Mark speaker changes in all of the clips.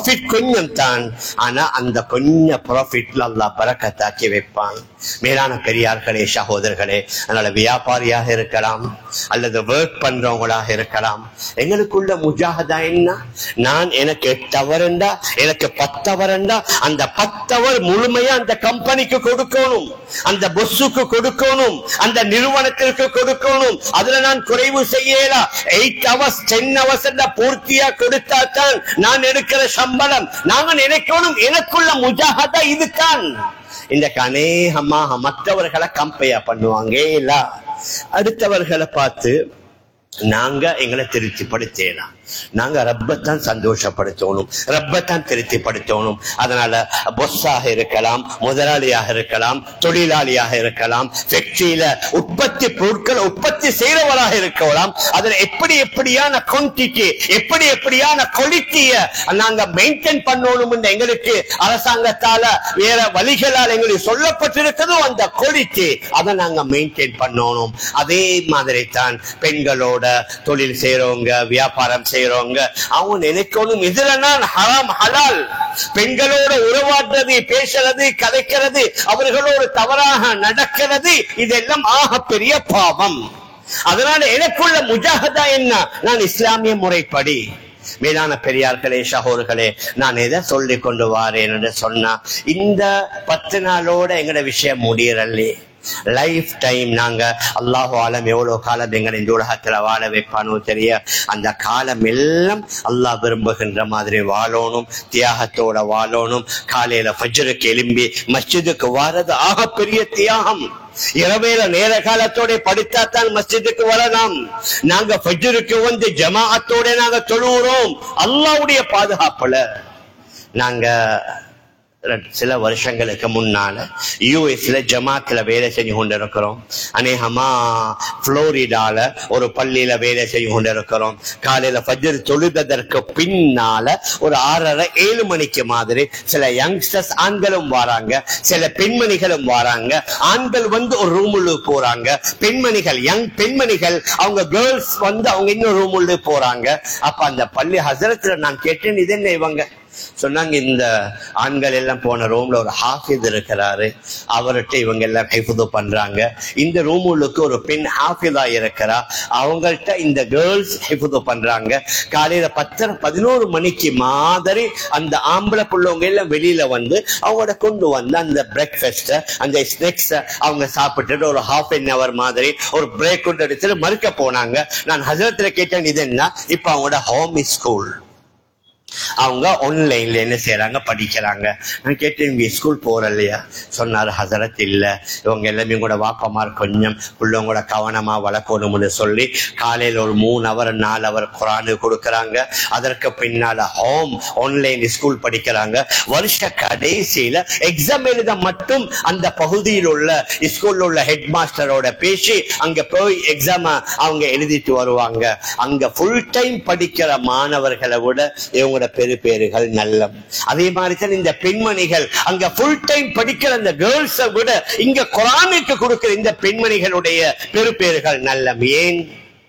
Speaker 1: profit கொஞ்சம் தான் ஆனா அந்த கொஞ்சம் ப்ராஃபிட்ல அல்லாஹ் பறக்கத்தாக்கி வைப்பான் மேலான பெரியார்களே சகோதரர்களே அதனால வியாபாரியாக இருக்கலாம் அல்லது ஒர்க் பண்றவங்களாக இருக்கலாம் எங்களுக்குள்ள முஜாகதா என்ன நான் எனக்கு எட்டு அவரண்டா எனக்கு பத்து அவரண்டா அந்த பத்தவர் முழுமையா அந்த கம்பெனிக்கு கொடுக்கணும் அந்த பொஸ்ஸுக்கு கொடுக்கணும் அந்த நிறுவனத்திற்கு கொடுக்கணும் அதுல நான் குறைவு செய்யலா எயிட் ஹவர்ஸ் டென் ஹவர்ஸ் பூர்த்தியா கொடுத்தா தான் நான் எடுக்கிற சம்பளம் நாங்க நினைக்கணும் எனக்குள்ள முஜாகதா இதுதான் இந்த அநேகமாக மற்றவர்களை கம்பேர் பண்ணுவாங்க இல்ல அடுத்தவர்களை பார்த்து நாங்க எங்களை திருப்திப்படுத்தலாம் நாங்க ரப்பத்தான் சந்தோஷப்படுத்தணும் ரப்பத்தான் திருப்திப்படுத்தணும் அதனால பொஸ்ஸாக இருக்கலாம் முதலாளியாக இருக்கலாம் தொழிலாளியாக இருக்கலாம் ஃபேக்டரியில உற்பத்தி பொருட்கள் உற்பத்தி செய்யறவராக இருக்கலாம் அதுல எப்படி எப்படியான குவான்டிட்டி எப்படி எப்படியான குவாலிட்டிய நாங்க மெயின்டைன் பண்ணணும் எங்களுக்கு அரசாங்கத்தால வேற வழிகளால் எங்களுக்கு சொல்லப்பட்டிருக்கிறதோ அந்த குவாலிட்டி அதை நாங்க மெயின்டைன் பண்ணணும் அதே மாதிரி தான் பெண்களோட தொழில் செய்யறவங்க வியாபாரம் செய்யறவங்க அவங்க நினைக்கணும் இதுல நான் ஹராம் ஹலால் பெண்களோட உறவாடுறது பேசுறது கதைக்கிறது அவர்களோடு தவறாக நடக்கிறது இதெல்லாம் ஆக பெரிய பாவம் அதனால எனக்குள்ள முஜாகதா என்ன நான் இஸ்லாமிய முறைப்படி மேலான பெரியார்களே சகோதர்களே நான் எதை சொல்லி கொண்டு வாரேன் என்று சொன்னா இந்த பத்து நாளோட எங்கட விஷயம் முடியறல்லே லைஃப் டைம் நாங்க அல்லாஹு ஆலம் எவ்வளவு காலம் எங்களை இந்த உலகத்துல வாழ வைப்பானோ தெரிய அந்த காலம் எல்லாம் அல்லாஹ் விரும்புகின்ற மாதிரி வாழணும் தியாகத்தோட வாழணும் காலையில ஃபஜ்ருக்கு எலும்பி மஸ்ஜிதுக்கு வாரது ஆகப்பெரிய தியாகம் இரவேல நேர காலத்தோட படித்தாத்தான் மஸ்ஜிதுக்கு வரலாம் நாங்க ஃபஜ்ருக்கு வந்து ஜமாஅத்தோட நாங்க தொழுகிறோம் அல்லாஹ்வுடைய பாதுகாப்புல நாங்க ரெண்டு- சில வருஷங்களுக்கு முன்னால யூஎஸ்ல ஜமாத்துல வேலை செஞ்சு கொண்டிருக்கிறோம் அநேகமா புளோரிடால ஒரு பள்ளியில வேலை செஞ்சு கொண்டிருக்கிறோம் காலையில ஃபஜ்ர் தொழுததற்கு பின்னால ஒரு ஆறரை ஏழு மணிக்கு மாதிரி சில யங்ஸ்டர்ஸ் ஆண்களும் வராங்க சில பெண்மணிகளும் வராங்க ஆண்கள் வந்து ஒரு ரூமுள்ள போறாங்க பெண்மணிகள் யங் பெண்மணிகள் அவங்க கேர்ள்ஸ் வந்து அவங்க இன்னும் ரூமுள்ள போறாங்க அப்ப அந்த பள்ளி ஹசரத்துல நான் கேட்டேன் இது என்ன இவங்க சொன்னாங்க இந்த ஆண்கள் எல்லாம் போன ரூம்ல ஒரு ஹாஃபித் இருக்கிறாரு அவர்கிட்ட இவங்க எல்லாம் ஹைஃபுது பண்றாங்க இந்த ரூமுக்கு ஒரு பெண் ஹாஃபிதா இருக்கிறா அவங்கள்ட்ட இந்த கேர்ள்ஸ் ஹைஃபுது பண்றாங்க காலையில பத்தரை பதினோரு மணிக்கு மாதிரி அந்த ஆம்பளை புள்ளவங்க எல்லாம் வெளியில வந்து அவங்களோட கொண்டு வந்து அந்த பிரேக்ஃபாஸ்ட் அந்த ஸ்நாக்ஸ் அவங்க சாப்பிட்டுட்டு ஒரு ஹாஃப் அன் அவர் மாதிரி ஒரு பிரேக் கொண்டு எடுத்துட்டு மறுக்க போனாங்க நான் ஹசரத்துல கேட்டேன் இது என்ன இப்ப அவங்களோட ஹோம் ஸ்கூல் அவங்க ஆன்லைன்ல என்ன செய்யறாங்க படிக்கிறாங்க நான் கேட்டேன் இவங்க ஸ்கூல் போற இல்லையா சொன்னார் ஹசரத் இல்ல இவங்க எல்லாமே கூட வாப்பமார் கொஞ்சம் உள்ளவங்களோட கவனமா வளர்க்கணும்னு சொல்லி காலையில ஒரு மூணு அவர் நாலு அவர் குரானு கொடுக்கறாங்க அதற்கு பின்னால ஹோம் ஆன்லைன் ஸ்கூல் படிக்கிறாங்க வருஷ கடைசியில எக்ஸாம் எழுத மட்டும் அந்த பகுதியில் உள்ள ஸ்கூல்ல உள்ள ஹெட் மாஸ்டரோட பேசி அங்க போய் எக்ஸாம் அவங்க எழுதிட்டு வருவாங்க அங்க ஃபுல் டைம் படிக்கிற மாணவர்களை விட இவங்களோட பெரு பேருகள் நல்லம் அதே மாதிரி தான் இந்த பெண்மணிகள் அங்க ஃபுல் டைம் படிக்கிற அந்த கேர்ள்ஸை விட இங்க குரானுக்கு கொடுக்கிற இந்த பெண்மணிகளுடைய பெரு பேருகள் நல்லம் ஏன்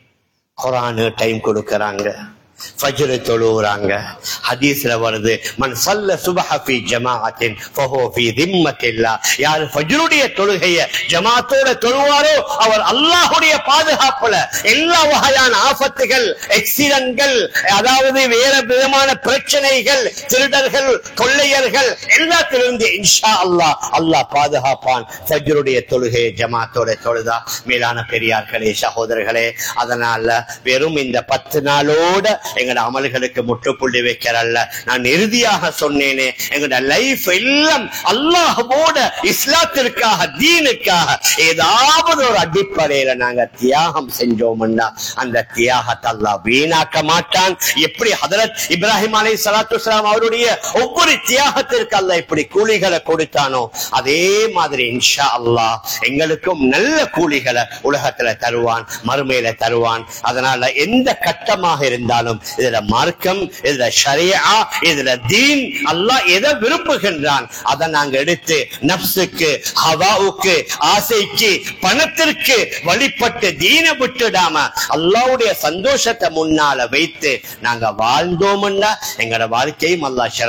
Speaker 1: குரானு டைம் கொடுக்கறாங்க ஃபஜ்ர் தொழுகிறாங்க ஹதீஸ்ல வருது மன் சல்ல சுபஹ ஃபி ஜமாஅத்தின் ஃபஹு ஃபி திம்மத்தில்லாஹ் யார் ஃபஜ்ருடைய தொழுகைய ஜமாத்தோட தொழுவாரோ அவர் அல்லாஹ்வுடைய பாதுகாப்புல எல்லா வகையான ஆபத்துகள் எக்ஸிடன்ட்கள் அதாவது வேற விதமான பிரச்சனைகள் திருடர்கள் கொள்ளையர்கள் எல்லாத்திலிருந்து இன்ஷா அல்லாஹ் அல்லாஹ் பாதுகாப்பான் ஃபஜ்ருடைய தொழுகையை ஜமாத்தோட தொழுதா மேலான பெரியார்களே சகோதரர்களே அதனால வெறும் இந்த பத்து நாளோட எங்களோட அமல்களுக்கு முற்றுப்புள்ளி வைக்கிறல்ல நான் இறுதியாக சொன்னேனே எங்களோட லைஃப் எல்லாம் அல்லாஹ்வோட இஸ்லாத்திற்காக தீனுக்காக ஏதாவது ஒரு அடிப்படையில நாங்க தியாகம் செஞ்சோம்னா அந்த தியாகத்தை அல்லாஹ் வீணாக்க மாட்டான் எப்படி ஹதரத் இப்ராஹிம் அலை சலாத்து அவருடைய ஒவ்வொரு தியாகத்திற்கு அல்லாஹ் இப்படி கூலிகளை கொடுத்தானோ அதே மாதிரி இன்ஷா அல்லாஹ் எங்களுக்கும் நல்ல கூலிகளை உலகத்துல தருவான் மறுமையில தருவான் அதனால எந்த கட்டமாக இருந்தாலும் இதுல மார்க்கம் இதுல ஷரியா இதுல தீன் அல்லாஹ் எதை விரும்புகின்றான் அதை நாங்க எடுத்து நப்சுக்கு ஹவாவுக்கு ஆசைக்கு பணத்திற்கு வழிபட்டு தீனை விட்டுடாம அல்லாஹ்வுடைய சந்தோஷத்தை முன்னால வைத்து நாங்க வாழ்ந்தோம்னா எங்களோட வாழ்க்கையும் அல்லாஹ்